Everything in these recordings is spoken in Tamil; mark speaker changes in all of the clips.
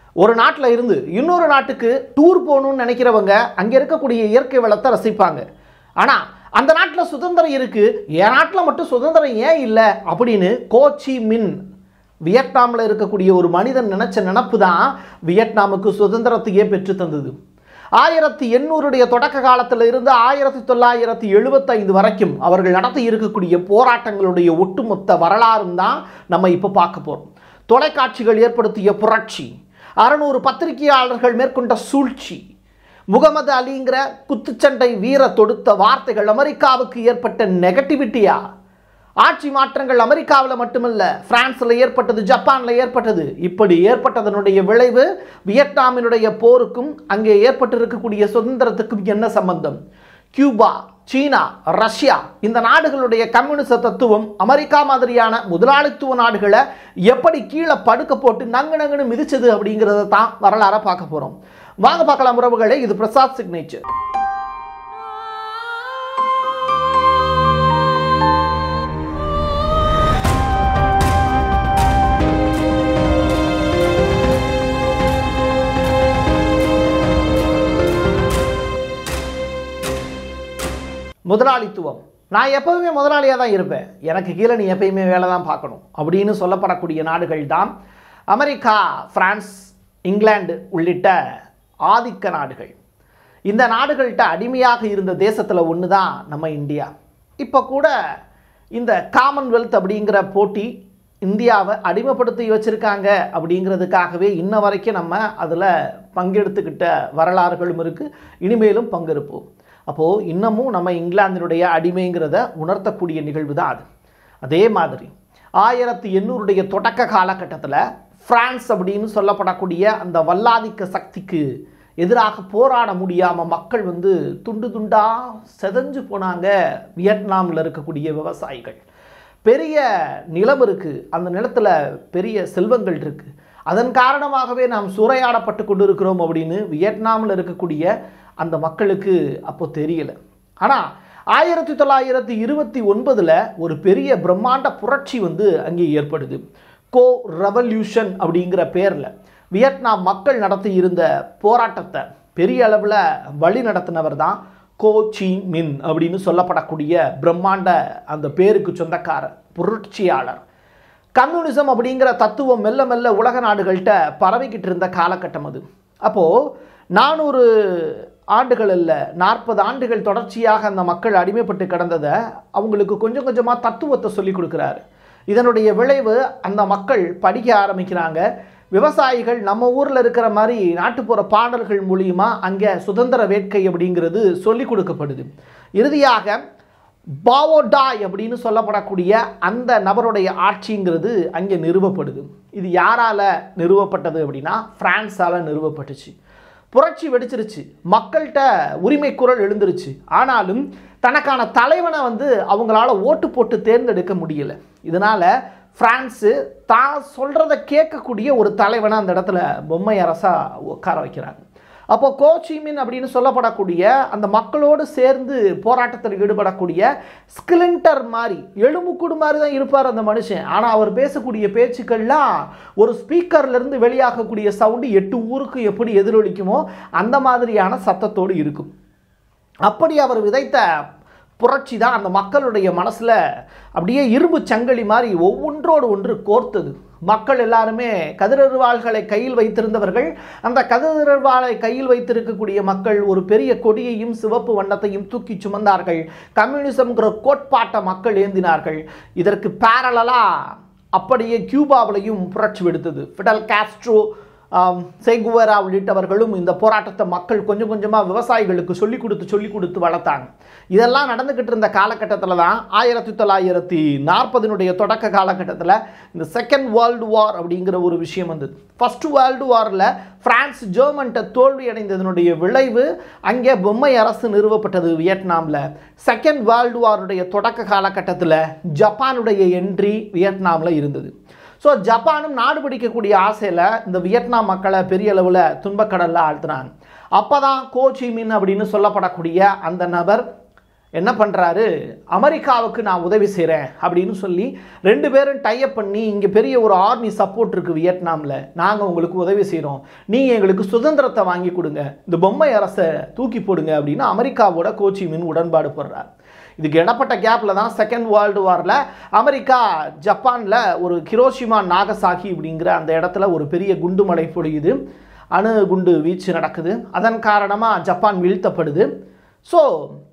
Speaker 1: ஒரு நாட்டில் இருந்து இன்னொரு நாட்டுக்கு டூர் போகணும்னு நினைக்கிறவங்க அங்கே இருக்கக்கூடிய இயற்கை வளத்தை ரசிப்பாங்க ஆனால் அந்த நாட்டில் சுதந்திரம் இருக்கு என் நாட்டில் மட்டும் சுதந்திரம் ஏன் இல்லை அப்படின்னு கோச்சி மின் வியட்நாமில் இருக்கக்கூடிய ஒரு மனிதன் நினைச்ச நினப்பு தான் வியட்நாமுக்கு சுதந்திரத்தையே பெற்று தந்தது ஆயிரத்தி எண்ணூறுடைய தொடக்க காலத்தில் இருந்து ஆயிரத்தி தொள்ளாயிரத்தி எழுபத்தைந்து வரைக்கும் அவர்கள் நடத்தி இருக்கக்கூடிய போராட்டங்களுடைய ஒட்டுமொத்த வரலாறும் தான் நம்ம இப்போ பார்க்க போகிறோம் தொலைக்காட்சிகள் ஏற்படுத்திய புரட்சி அறநூறு பத்திரிகையாளர்கள் மேற்கொண்ட சூழ்ச்சி முகமது அலிங்கிற குத்துச்சண்டை வீர தொடுத்த வார்த்தைகள் அமெரிக்காவுக்கு ஏற்பட்ட நெகட்டிவிட்டியா ஆட்சி மாற்றங்கள் அமெரிக்காவில் மட்டுமல்ல பிரான்ஸில் ஏற்பட்டது ஜப்பானில் ஏற்பட்டது இப்படி ஏற்பட்டதனுடைய விளைவு வியட்நாமினுடைய போருக்கும் அங்கே ஏற்பட்டிருக்கக்கூடிய சுதந்திரத்துக்கும் என்ன சம்பந்தம் கியூபா சீனா ரஷ்யா இந்த நாடுகளுடைய கம்யூனிச தத்துவம் அமெரிக்கா மாதிரியான முதலாளித்துவ நாடுகளை எப்படி கீழே படுக்க போட்டு நங்கு நங்குன்னு மிதிச்சது அப்படிங்கிறத தான் வரலாற பார்க்க போகிறோம் வாங்க பார்க்கலாம் உறவுகளே இது பிரசாத் சிக்னேச்சர் முதலாளித்துவம் நான் எப்போவுமே முதலாளியாக தான் இருப்பேன் எனக்கு கீழே நீ எப்பயுமே வேலை தான் பார்க்கணும் அப்படின்னு சொல்லப்படக்கூடிய நாடுகள் தான் அமெரிக்கா பிரான்ஸ் இங்கிலாந்து உள்ளிட்ட ஆதிக்க நாடுகள் இந்த நாடுகள்கிட்ட அடிமையாக இருந்த தேசத்தில் ஒன்று தான் நம்ம இந்தியா இப்போ கூட இந்த காமன்வெல்த் அப்படிங்கிற போட்டி இந்தியாவை அடிமைப்படுத்தி வச்சுருக்காங்க அப்படிங்கிறதுக்காகவே இன்ன வரைக்கும் நம்ம அதில் பங்கெடுத்துக்கிட்ட வரலாறுகளும் இருக்குது இனிமேலும் பங்கெடுப்போம் அப்போது இன்னமும் நம்ம இங்கிலாந்தினுடைய அடிமைங்கிறத உணர்த்தக்கூடிய நிகழ்வு தான் அது அதே மாதிரி ஆயிரத்தி எண்ணூறுடைய தொடக்க காலகட்டத்தில் பிரான்ஸ் அப்படின்னு சொல்லப்படக்கூடிய அந்த வல்லாதிக்க சக்திக்கு எதிராக போராட முடியாமல் மக்கள் வந்து துண்டு துண்டாக செதஞ்சு போனாங்க வியட்நாமில் இருக்கக்கூடிய விவசாயிகள் பெரிய நிலம் இருக்குது அந்த நிலத்தில் பெரிய செல்வங்கள் இருக்குது அதன் காரணமாகவே நாம் சூறையாடப்பட்டு கொண்டு இருக்கிறோம் அப்படின்னு வியட்நாமில் இருக்கக்கூடிய அந்த மக்களுக்கு அப்போ தெரியல ஆனால் ஆயிரத்தி தொள்ளாயிரத்தி இருபத்தி ஒன்பதில் ஒரு பெரிய பிரம்மாண்ட புரட்சி வந்து அங்கே ஏற்படுது கோ ரெவல்யூஷன் அப்படிங்கிற பேரில் வியட்நாம் மக்கள் நடத்தி இருந்த போராட்டத்தை பெரிய அளவில் வழி நடத்தினவர் தான் கோ சி மின் அப்படின்னு சொல்லப்படக்கூடிய பிரம்மாண்ட அந்த பேருக்கு சொந்தக்காரர் புரட்சியாளர் கம்யூனிசம் அப்படிங்கிற தத்துவம் மெல்ல மெல்ல உலக நாடுகள்கிட்ட பரவிக்கிட்டு இருந்த காலகட்டம் அது அப்போது நானூறு ஆண்டுகள் இல்லை நாற்பது ஆண்டுகள் தொடர்ச்சியாக அந்த மக்கள் அடிமைப்பட்டு கிடந்ததை அவங்களுக்கு கொஞ்சம் கொஞ்சமாக தத்துவத்தை சொல்லி கொடுக்குறாரு இதனுடைய விளைவு அந்த மக்கள் படிக்க ஆரம்பிக்கிறாங்க விவசாயிகள் நம்ம ஊரில் இருக்கிற மாதிரி நாட்டுப்புற பாடல்கள் மூலியமா அங்கே சுதந்திர வேட்கை அப்படிங்கிறது சொல்லி கொடுக்கப்படுது இறுதியாக பாவோடாய் அப்படின்னு சொல்லப்படக்கூடிய அந்த நபருடைய ஆட்சிங்கிறது அங்கே நிறுவப்படுது இது யாரால நிறுவப்பட்டது அப்படின்னா பிரான்ஸால் நிறுவப்பட்டுச்சு புரட்சி வெடிச்சிருச்சு மக்கள்கிட்ட உரிமை குரல் எழுந்துருச்சு ஆனாலும் தனக்கான தலைவனை வந்து அவங்களால ஓட்டு போட்டு தேர்ந்தெடுக்க முடியல இதனால பிரான்ஸு தான் சொல்கிறத கேட்கக்கூடிய ஒரு தலைவனை அந்த இடத்துல பொம்மை அரசா உட்கார வைக்கிறாங்க அப்போ கோச்சிமின் அப்படின்னு சொல்லப்படக்கூடிய அந்த மக்களோடு சேர்ந்து போராட்டத்தில் ஈடுபடக்கூடிய ஸ்கிலிண்டர் மாதிரி எலும்புக்குடு மாதிரி தான் இருப்பார் அந்த மனுஷன் ஆனால் அவர் பேசக்கூடிய பேச்சுக்கள்லாம் ஒரு ஸ்பீக்கர்லேருந்து வெளியாகக்கூடிய சவுண்டு எட்டு ஊருக்கு எப்படி எதிரொலிக்குமோ அந்த மாதிரியான சத்தத்தோடு இருக்கும் அப்படி அவர் விதைத்த புரட்சி தான் அந்த மக்களுடைய மனசில் அப்படியே இரும்பு சங்கிலி மாதிரி ஒவ்வொன்றோடு ஒன்று கோர்த்தது மக்கள் எல்லாருமே கதிரருவாள்களை கையில் வைத்திருந்தவர்கள் அந்த கதிரருவாளை கையில் வைத்திருக்கக்கூடிய மக்கள் ஒரு பெரிய கொடியையும் சிவப்பு வண்ணத்தையும் தூக்கி சுமந்தார்கள் கம்யூனிசம்ங்கிற கோட்பாட்டை மக்கள் ஏந்தினார்கள் இதற்கு பேரலாக அப்படியே கியூபாவிலையும் புரட்சி வெடுத்தது ஃபிடல் காஸ்ட்ரோ சேகுவரா உள்ளிட்டவர்களும் இந்த போராட்டத்தை மக்கள் கொஞ்சம் கொஞ்சமாக விவசாயிகளுக்கு சொல்லி கொடுத்து சொல்லி கொடுத்து வளர்த்தாங்க இதெல்லாம் நடந்துக்கிட்டு இருந்த காலகட்டத்தில் தான் ஆயிரத்தி தொள்ளாயிரத்தி நாற்பதினுடைய தொடக்க காலகட்டத்தில் இந்த செகண்ட் வேர்ல்டு வார் அப்படிங்கிற ஒரு விஷயம் வந்தது ஃபர்ஸ்ட் வேர்ல்டு வாரில் பிரான்ஸ் ஜெர்மன்ட்ட தோல்வி அடைந்ததனுடைய விளைவு அங்கே பொம்மை அரசு நிறுவப்பட்டது வியட்நாமில் செகண்ட் வேர்ல்டு வாருடைய தொடக்க காலகட்டத்தில் ஜப்பானுடைய என்ட்ரி வியட்நாமில் இருந்தது ஸோ ஜப்பானும் நாடு பிடிக்கக்கூடிய ஆசையில் இந்த வியட்நாம் மக்களை பெரிய அளவில் துன்பக்கடலில் ஆழ்த்தினாங்க அப்போ தான் கோச்சிமின் அப்படின்னு சொல்லப்படக்கூடிய அந்த நபர் என்ன பண்ணுறாரு அமெரிக்காவுக்கு நான் உதவி செய்கிறேன் அப்படின்னு சொல்லி ரெண்டு பேரும் டைப் பண்ணி இங்கே பெரிய ஒரு ஆர்மி சப்போர்ட் இருக்குது வியட்நாமில் நாங்கள் உங்களுக்கு உதவி செய்கிறோம் நீங்கள் எங்களுக்கு சுதந்திரத்தை வாங்கி கொடுங்க இந்த பொம்மை அரசை தூக்கி போடுங்க அப்படின்னு அமெரிக்காவோட கோச்சி மின் உடன்பாடு போடுறார் இதுக்கு இடப்பட்ட கேப்பில் தான் செகண்ட் வேர்ல்டு வாரில் அமெரிக்கா ஜப்பானில் ஒரு கிரோஷிமா நாகசாகி அப்படிங்கிற அந்த இடத்துல ஒரு பெரிய குண்டு மழை பொழியுது அணு குண்டு வீச்சு நடக்குது அதன் காரணமாக ஜப்பான் வீழ்த்தப்படுது ஸோ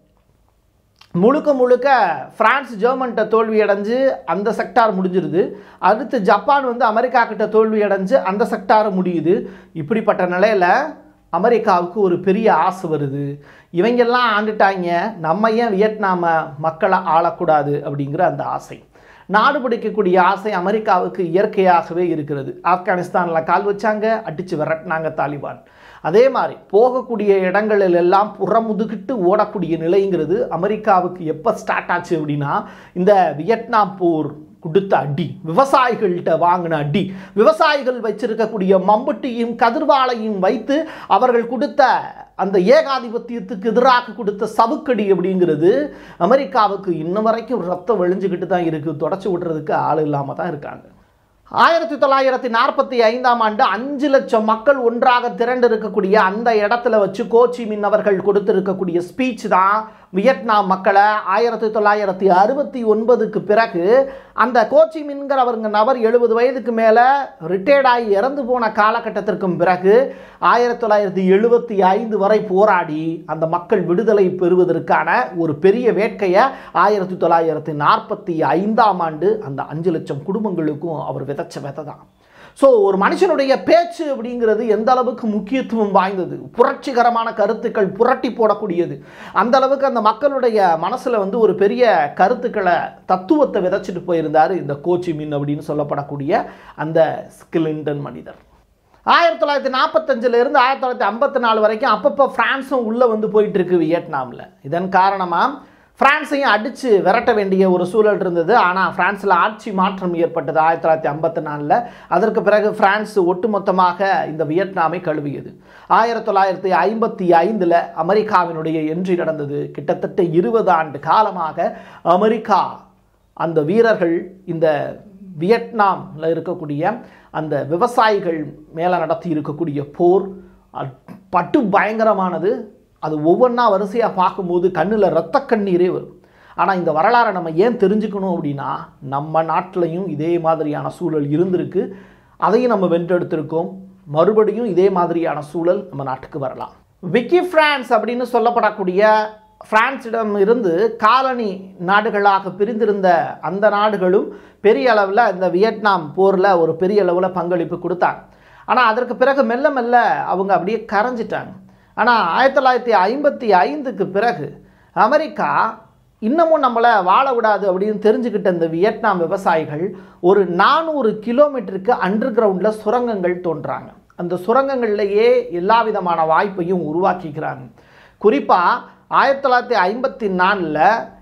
Speaker 1: முழுக்க முழுக்க பிரான்ஸ் ஜெர்மன்கிட்ட தோல்வி அடைஞ்சு அந்த செக்டார் முடிஞ்சிருது அடுத்து ஜப்பான் வந்து அமெரிக்கா கிட்ட தோல்வி அடைஞ்சு அந்த செக்டார் முடியுது இப்படிப்பட்ட நிலையில் அமெரிக்காவுக்கு ஒரு பெரிய ஆசை வருது இவங்கெல்லாம் ஆண்டுட்டாங்க நம்ம ஏன் வியட்நாம மக்களை ஆளக்கூடாது அப்படிங்கிற அந்த ஆசை நாடு பிடிக்கக்கூடிய ஆசை அமெரிக்காவுக்கு இயற்கையாகவே இருக்கிறது ஆப்கானிஸ்தானில் கால் வச்சாங்க அடித்து விரட்டினாங்க தாலிபான் அதே மாதிரி போகக்கூடிய இடங்களில் எல்லாம் புறமுதுகிட்டு ஓடக்கூடிய நிலைங்கிறது அமெரிக்காவுக்கு எப்போ ஸ்டார்ட் ஆச்சு அப்படின்னா இந்த வியட்நாம் போர் கொடுத்த அடி விவசாயிகள்கிட்ட வாங்கின அடி விவசாயிகள் வச்சிருக்கக்கூடிய மம்பட்டியும் கதிர்வாளையும் வைத்து அவர்கள் கொடுத்த அந்த ஏகாதிபத்தியத்துக்கு எதிராக கொடுத்த சவுக்கடி அப்படிங்கிறது அமெரிக்காவுக்கு இன்ன வரைக்கும் ரத்தம் வழிஞ்சுக்கிட்டு தான் இருக்குது தொடச்சி விடுறதுக்கு ஆள் இல்லாமல் தான் இருக்காங்க ஆயிரத்தி தொள்ளாயிரத்தி நாற்பத்தி ஐந்தாம் ஆண்டு அஞ்சு லட்சம் மக்கள் ஒன்றாக திரண்டு இருக்கக்கூடிய அந்த இடத்துல வச்சு கோச்சி மின் அவர்கள் கொடுத்திருக்கக்கூடிய ஸ்பீச் தான் வியட்நாம் மக்களை ஆயிரத்தி தொள்ளாயிரத்தி அறுபத்தி ஒன்பதுக்கு பிறகு அந்த கோச்சி மின்கிறவருங்க நபர் எழுபது வயதுக்கு மேலே ரிட்டையர்ட் ஆகி இறந்து போன காலகட்டத்திற்கும் பிறகு ஆயிரத்தி தொள்ளாயிரத்தி எழுபத்தி ஐந்து வரை போராடி அந்த மக்கள் விடுதலை பெறுவதற்கான ஒரு பெரிய வேட்கையை ஆயிரத்தி தொள்ளாயிரத்தி நாற்பத்தி ஐந்தாம் ஆண்டு அந்த அஞ்சு லட்சம் குடும்பங்களுக்கும் அவர் விதைச்ச விதை தான் ஸோ ஒரு மனுஷனுடைய பேச்சு அப்படிங்கிறது எந்த அளவுக்கு முக்கியத்துவம் வாய்ந்தது புரட்சிகரமான கருத்துக்கள் புரட்டி போடக்கூடியது அந்த அளவுக்கு அந்த மக்களுடைய மனசில் வந்து ஒரு பெரிய கருத்துக்களை தத்துவத்தை விதைச்சிட்டு போயிருந்தார் இந்த கோச்சி மின் அப்படின்னு சொல்லப்படக்கூடிய அந்த ஸ்கிலிண்டன் மனிதர் ஆயிரத்தி தொள்ளாயிரத்தி நாற்பத்தஞ்சில் இருந்து ஆயிரத்தி தொள்ளாயிரத்தி ஐம்பத்தி நாலு வரைக்கும் அப்பப்போ ஃப்ரான்ஸும் உள்ளே வந்து போயிட்டு இருக்கு வியட்நாமில் இதன் காரணமாக பிரான்ஸையும் அடித்து விரட்ட வேண்டிய ஒரு சூழல் இருந்தது ஆனால் பிரான்ஸில் ஆட்சி மாற்றம் ஏற்பட்டது ஆயிரத்தி தொள்ளாயிரத்தி ஐம்பத்தி நாலில் அதற்கு பிறகு பிரான்ஸ் ஒட்டுமொத்தமாக இந்த வியட்நாமை கழுவியது ஆயிரத்தி தொள்ளாயிரத்தி ஐம்பத்தி ஐந்தில் அமெரிக்காவினுடைய என்ட்ரி நடந்தது கிட்டத்தட்ட இருபது ஆண்டு காலமாக அமெரிக்கா அந்த வீரர்கள் இந்த வியட்நாமில் இருக்கக்கூடிய அந்த விவசாயிகள் மேலே நடத்தி இருக்கக்கூடிய போர் அது பட்டு பயங்கரமானது அது ஒவ்வொன்றா வரிசையாக பார்க்கும்போது கண்ணில் ரத்த கண்ணீரே வரும் ஆனால் இந்த வரலாறை நம்ம ஏன் தெரிஞ்சுக்கணும் அப்படின்னா நம்ம நாட்டிலையும் இதே மாதிரியான சூழல் இருந்திருக்கு அதையும் நம்ம வென்றெடுத்திருக்கோம் மறுபடியும் இதே மாதிரியான சூழல் நம்ம நாட்டுக்கு வரலாம் விக்கி பிரான்ஸ் அப்படின்னு சொல்லப்படக்கூடிய பிரான்சிடம் இருந்து காலனி நாடுகளாக பிரிந்திருந்த அந்த நாடுகளும் பெரிய அளவில் இந்த வியட்நாம் போரில் ஒரு பெரிய அளவில் பங்களிப்பு கொடுத்தாங்க ஆனால் அதற்கு பிறகு மெல்ல மெல்ல அவங்க அப்படியே கரைஞ்சிட்டாங்க ஆனால் ஆயிரத்தி தொள்ளாயிரத்தி ஐம்பத்தி ஐந்துக்கு பிறகு அமெரிக்கா இன்னமும் நம்மளை வாழ விடாது அப்படின்னு தெரிஞ்சுக்கிட்ட இந்த வியட்நாம் விவசாயிகள் ஒரு நானூறு கிலோமீட்டருக்கு அண்டர் கிரவுண்டில் சுரங்கங்கள் தோன்றாங்க அந்த சுரங்கங்கள்லேயே எல்லா விதமான வாய்ப்பையும் உருவாக்கிக்கிறாங்க குறிப்பாக ஆயிரத்தி தொள்ளாயிரத்தி ஐம்பத்தி நாலில்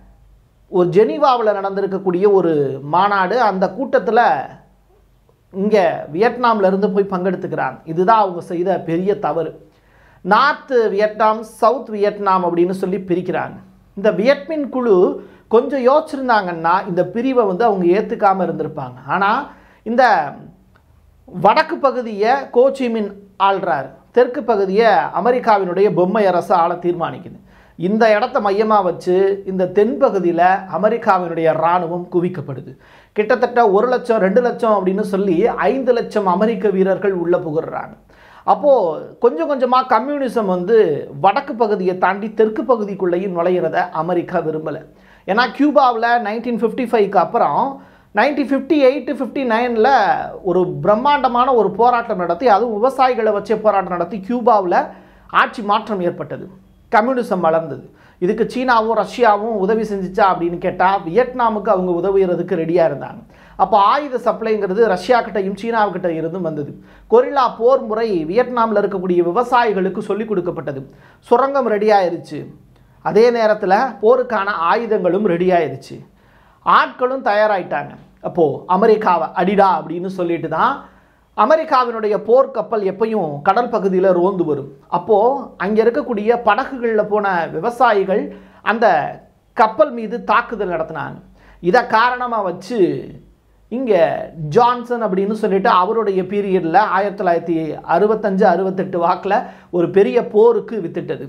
Speaker 1: ஒரு ஜெனீவாவில் நடந்திருக்கக்கூடிய ஒரு மாநாடு அந்த கூட்டத்தில் இங்கே வியட்நாம்ல இருந்து போய் பங்கெடுத்துக்கிறாங்க இதுதான் அவங்க செய்த பெரிய தவறு நார்த்து வியட்நாம் சவுத் வியட்நாம் அப்படின்னு சொல்லி பிரிக்கிறாங்க இந்த வியட்மின் குழு கொஞ்சம் யோசிச்சிருந்தாங்கன்னா இந்த பிரிவை வந்து அவங்க ஏற்றுக்காமல் இருந்திருப்பாங்க ஆனால் இந்த வடக்கு பகுதியை கோச்சிமின் ஆள்றார் தெற்கு பகுதியை அமெரிக்காவினுடைய பொம்மை அரசு ஆள தீர்மானிக்குது இந்த இடத்த மையமாக வச்சு இந்த தென்பகுதியில் அமெரிக்காவினுடைய இராணுவம் குவிக்கப்படுது கிட்டத்தட்ட ஒரு லட்சம் ரெண்டு லட்சம் அப்படின்னு சொல்லி ஐந்து லட்சம் அமெரிக்க வீரர்கள் உள்ளே புகுறாங்க அப்போது கொஞ்சம் கொஞ்சமாக கம்யூனிசம் வந்து வடக்கு பகுதியை தாண்டி தெற்கு பகுதிக்குள்ளேயும் நுழையிறத அமெரிக்கா விரும்பலை ஏன்னா கியூபாவில் நைன்டீன் ஃபிஃப்டி ஃபைவ்க்கு அப்புறம் நைன்டீன் ஃபிஃப்டி எயிட்டு ஃபிஃப்டி நைனில் ஒரு பிரம்மாண்டமான ஒரு போராட்டம் நடத்தி அதுவும் விவசாயிகளை வச்சே போராட்டம் நடத்தி கியூபாவில் ஆட்சி மாற்றம் ஏற்பட்டது கம்யூனிசம் வளர்ந்தது இதுக்கு சீனாவும் ரஷ்யாவும் உதவி செஞ்சுச்சா அப்படின்னு கேட்டால் வியட்நாமுக்கு அவங்க உதவுகிறதுக்கு ரெடியாக இருந்தாங்க அப்போ ஆயுத சப்ளைங்கிறது ரஷ்யா கிட்டையும் சீனாவுக்கிட்ட இருந்தும் வந்தது கொரில்லா போர் முறை வியட்நாமில் இருக்கக்கூடிய விவசாயிகளுக்கு சொல்லிக் கொடுக்கப்பட்டது சுரங்கம் ரெடி ஆயிருச்சு அதே நேரத்தில் போருக்கான ஆயுதங்களும் ரெடி ஆயிருச்சு ஆட்களும் தயாராயிட்டாங்க அப்போது அமெரிக்காவை அடிடா அப்படின்னு சொல்லிட்டு தான் அமெரிக்காவினுடைய போர்க்கப்பல் எப்பயும் கடல் பகுதியில் ரோந்து வரும் அப்போது அங்கே இருக்கக்கூடிய படகுகளில் போன விவசாயிகள் அந்த கப்பல் மீது தாக்குதல் நடத்தினாங்க இதை காரணமாக வச்சு இங்கே ஜான்சன் அப்படின்னு சொல்லிட்டு அவருடைய பீரியடில் ஆயிரத்தி தொள்ளாயிரத்தி அறுபத்தஞ்சு அறுபத்தெட்டு வாக்கில் ஒரு பெரிய போருக்கு வித்திட்டது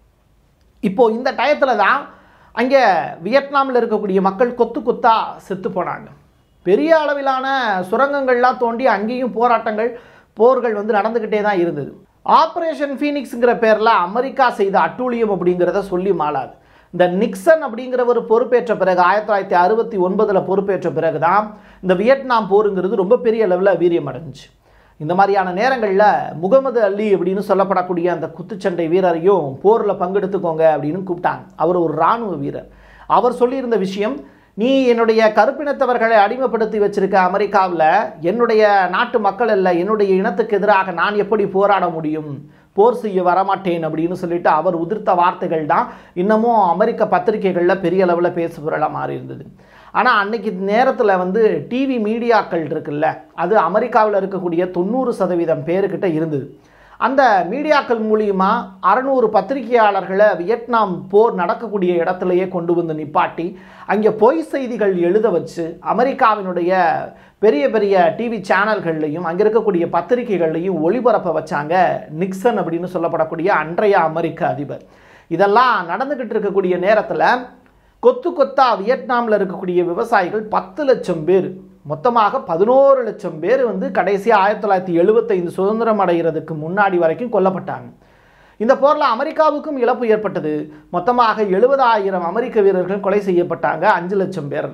Speaker 1: இப்போ இந்த டயத்தில் தான் அங்கே வியட்நாமில் இருக்கக்கூடிய மக்கள் கொத்து கொத்தா செத்து போனாங்க பெரிய அளவிலான சுரங்கங்கள்லாம் தோண்டி அங்கேயும் போராட்டங்கள் போர்கள் வந்து நடந்துக்கிட்டே தான் இருந்தது ஆப்ரேஷன் ஃபீனிக்ஸுங்கிற பேரில் அமெரிக்கா செய்த அட்டூழியம் அப்படிங்கிறத சொல்லி மாளாது இந்த நிக்சன் அப்படிங்கிறவர் பொறுப்பேற்ற பிறகு ஆயிரத்தி தொள்ளாயிரத்தி அறுபத்தி ஒன்பதில் பொறுப்பேற்ற பிறகு தான் இந்த வியட்நாம் போருங்கிறது ரொம்ப பெரிய அளவில் வீரியம் அடைஞ்சுச்சு இந்த மாதிரியான நேரங்களில் முகமது அலி அப்படின்னு சொல்லப்படக்கூடிய அந்த குத்துச்சண்டை வீரரையும் போரில் பங்கெடுத்துக்கோங்க அப்படின்னு கூப்பிட்டாங்க அவர் ஒரு இராணுவ வீரர் அவர் சொல்லியிருந்த விஷயம் நீ என்னுடைய கருப்பினத்தவர்களை அடிமைப்படுத்தி வச்சிருக்க அமெரிக்காவில் என்னுடைய நாட்டு மக்கள் அல்ல என்னுடைய இனத்துக்கு எதிராக நான் எப்படி போராட முடியும் போர் செய்ய வரமாட்டேன் அப்படின்னு சொல்லிட்டு அவர் உதிர்த்த வார்த்தைகள் தான் இன்னமும் அமெரிக்க பத்திரிகைகளில் பெரிய அளவில் பேசுபொருளாக மாறி இருந்தது ஆனால் அன்னைக்கு நேரத்தில் வந்து டிவி மீடியாக்கள் இருக்குல்ல அது அமெரிக்காவில் இருக்கக்கூடிய தொண்ணூறு சதவீதம் பேருக்கிட்ட இருந்தது அந்த மீடியாக்கள் மூலியமா அறநூறு பத்திரிகையாளர்களை வியட்நாம் போர் நடக்கக்கூடிய இடத்துலையே கொண்டு வந்து நிப்பாட்டி அங்கே பொய் செய்திகள் எழுத வச்சு அமெரிக்காவினுடைய பெரிய பெரிய டிவி சேனல்கள்லையும் அங்கே இருக்கக்கூடிய பத்திரிகைகள்லையும் ஒளிபரப்ப வச்சாங்க நிக்சன் அப்படின்னு சொல்லப்படக்கூடிய அன்றைய அமெரிக்க அதிபர் இதெல்லாம் நடந்துக்கிட்டு இருக்கக்கூடிய நேரத்தில் கொத்து கொத்தா வியட்நாமில் இருக்கக்கூடிய விவசாயிகள் பத்து லட்சம் பேர் மொத்தமாக பதினோரு லட்சம் பேர் வந்து கடைசியாக ஆயிரத்தி தொள்ளாயிரத்தி எழுபத்தைந்து சுதந்திரம் அடைகிறதுக்கு முன்னாடி வரைக்கும் கொல்லப்பட்டாங்க இந்த போரில் அமெரிக்காவுக்கும் இழப்பு ஏற்பட்டது மொத்தமாக எழுபதாயிரம் அமெரிக்க வீரர்கள் கொலை செய்யப்பட்டாங்க அஞ்சு லட்சம் பேரில்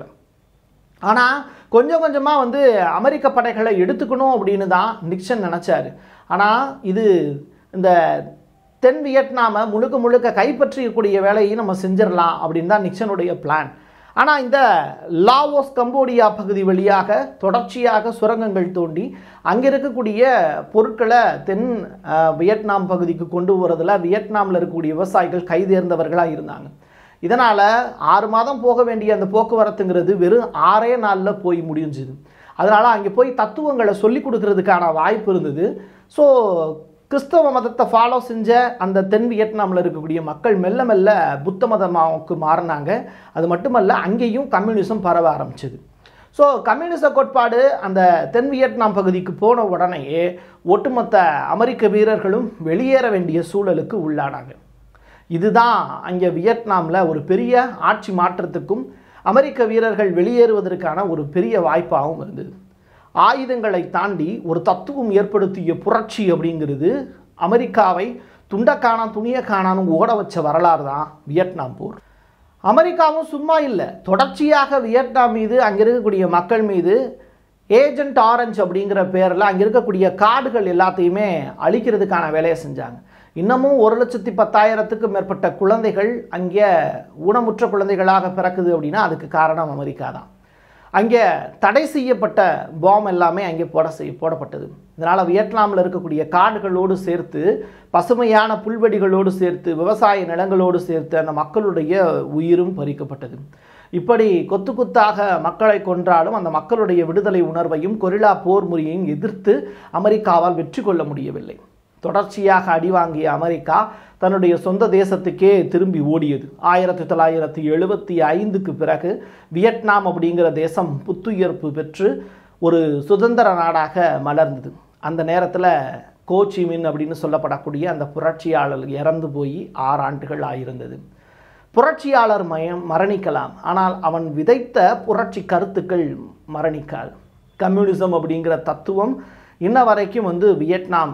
Speaker 1: ஆனால் கொஞ்சம் கொஞ்சமாக வந்து அமெரிக்க படைகளை எடுத்துக்கணும் அப்படின்னு தான் நிக்சன் நினச்சாரு ஆனால் இது இந்த தென் வியட்நாமை முழுக்க முழுக்க கைப்பற்றியக்கூடிய வேலையை நம்ம செஞ்சிடலாம் அப்படின்னு தான் நிக்சனுடைய பிளான் ஆனால் இந்த லாவோஸ் கம்போடியா பகுதி வழியாக தொடர்ச்சியாக சுரங்கங்கள் தோண்டி அங்கே இருக்கக்கூடிய பொருட்களை தென் அஹ், வியட்நாம் பகுதிக்கு கொண்டு போகிறதுல வியட்நாமில் இருக்கக்கூடிய விவசாயிகள் கைதேர்ந்தவர்களாக இருந்தாங்க இதனால் ஆறு மாதம் போக வேண்டிய அந்த போக்குவரத்துங்கிறது வெறும் ஆறே நாளில் போய் முடிஞ்சுது அதனால் அங்கே போய் தத்துவங்களை சொல்லி கொடுக்கறதுக்கான வாய்ப்பு இருந்தது ஸோ கிறிஸ்தவ மதத்தை ஃபாலோ செஞ்ச அந்த தென் வியட்நாமில் இருக்கக்கூடிய மக்கள் மெல்ல மெல்ல புத்த மதமாவுக்கு மாறினாங்க அது மட்டுமல்ல அங்கேயும் கம்யூனிசம் பரவ ஆரம்பிச்சது ஸோ கம்யூனிச கோட்பாடு அந்த தென் வியட்நாம் பகுதிக்கு போன உடனேயே ஒட்டுமொத்த அமெரிக்க வீரர்களும் வெளியேற வேண்டிய சூழலுக்கு உள்ளானாங்க இதுதான் அங்கே வியட்நாமில் ஒரு பெரிய ஆட்சி மாற்றத்துக்கும் அமெரிக்க வீரர்கள் வெளியேறுவதற்கான ஒரு பெரிய வாய்ப்பாகவும் இருந்தது ஆயுதங்களை தாண்டி ஒரு தத்துவம் ஏற்படுத்திய புரட்சி அப்படிங்கிறது அமெரிக்காவை துண்டக்கானான் துணியக்கானான்னு ஓட வச்ச வரலாறு தான் வியட்நாம் போர் அமெரிக்காவும் சும்மா இல்லை தொடர்ச்சியாக வியட்நாம் மீது அங்கே இருக்கக்கூடிய மக்கள் மீது ஏஜென்ட் ஆரஞ்சு அப்படிங்கிற பேரில் அங்கே இருக்கக்கூடிய காடுகள் எல்லாத்தையுமே அழிக்கிறதுக்கான வேலையை செஞ்சாங்க இன்னமும் ஒரு லட்சத்தி பத்தாயிரத்துக்கும் மேற்பட்ட குழந்தைகள் அங்கே ஊனமுற்ற குழந்தைகளாக பிறக்குது அப்படின்னா அதுக்கு காரணம் அமெரிக்கா தான் அங்கே தடை செய்யப்பட்ட பாம் எல்லாமே அங்கே போட செய் போடப்பட்டது இதனால் வியட்நாமில் இருக்கக்கூடிய காடுகளோடு சேர்த்து பசுமையான புல்வெடிகளோடு சேர்த்து விவசாய நிலங்களோடு சேர்த்து அந்த மக்களுடைய உயிரும் பறிக்கப்பட்டது இப்படி கொத்து கொத்தாக மக்களை கொன்றாலும் அந்த மக்களுடைய விடுதலை உணர்வையும் கொரில்லா போர் முறையையும் எதிர்த்து அமெரிக்காவால் வெற்றி கொள்ள முடியவில்லை தொடர்ச்சியாக அடி வாங்கிய அமெரிக்கா தன்னுடைய சொந்த தேசத்துக்கே திரும்பி ஓடியது ஆயிரத்தி தொள்ளாயிரத்தி எழுபத்தி ஐந்துக்கு பிறகு வியட்நாம் அப்படிங்கிற தேசம் புத்துயிர்ப்பு பெற்று ஒரு சுதந்திர நாடாக மலர்ந்தது அந்த நேரத்தில் கோச்சிமின் அப்படின்னு சொல்லப்படக்கூடிய அந்த புரட்சியாளர் இறந்து போய் ஆறு ஆண்டுகள் ஆயிருந்தது புரட்சியாளர் மயம் மரணிக்கலாம் ஆனால் அவன் விதைத்த புரட்சி கருத்துக்கள் மரணிக்காது கம்யூனிசம் அப்படிங்கிற தத்துவம் இன்ன வரைக்கும் வந்து வியட்நாம்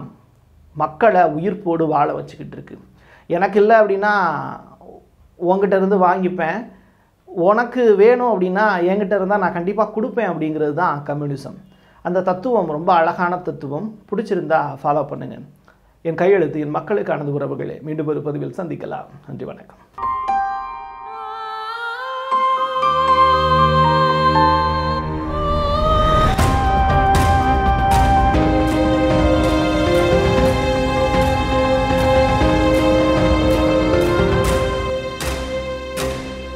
Speaker 1: மக்களை உயிர்ப்போடு வாழ வச்சுக்கிட்டு இருக்கு எனக்கு இல்லை அப்படின்னா உங்ககிட்ட இருந்து வாங்கிப்பேன் உனக்கு வேணும் அப்படின்னா என்கிட்ட இருந்தால் நான் கண்டிப்பாக கொடுப்பேன் அப்படிங்கிறது தான் கம்யூனிசம் அந்த தத்துவம் ரொம்ப அழகான தத்துவம் பிடிச்சிருந்தா ஃபாலோ பண்ணுங்கள் என் கையெழுத்து என் மக்களுக்கானது உறவுகளே மீண்டும் ஒரு பதிவில் சந்திக்கலாம் நன்றி வணக்கம்